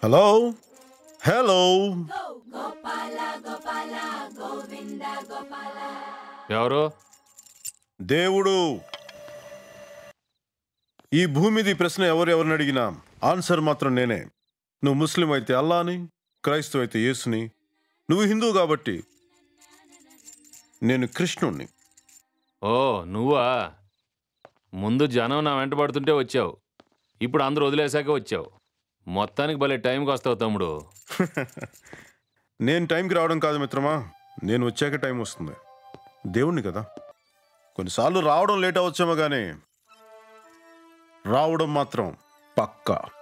hello hello ఎవరు దేవుడు ఈ భూమిది ప్రశ్న ఎవరు ఎవరిని అడిగినా ఆన్సర్ మాత్రం నేనే నువ్వు ముస్లిం అయితే అల్లాని క్రైస్తవ అయితే యేసుని నువ్వు హిందూ కాబట్టి నేను కృష్ణుణ్ణి ఓ నువ్వా ముందు జనం నా వెంట పడుతుంటే వచ్చావు ఇప్పుడు అందరూ వదిలేశాక వచ్చావు మొత్తానికి భలే టైంకి వస్తావు తమ్ముడు నేను టైంకి రావడం కాదు మిత్రమా నేను వచ్చాక టైం వస్తుంది దేవుణ్ణి కదా కొన్నిసార్లు రావడం లేట్ అవచ్చేమో కానీ రావడం మాత్రం పక్కా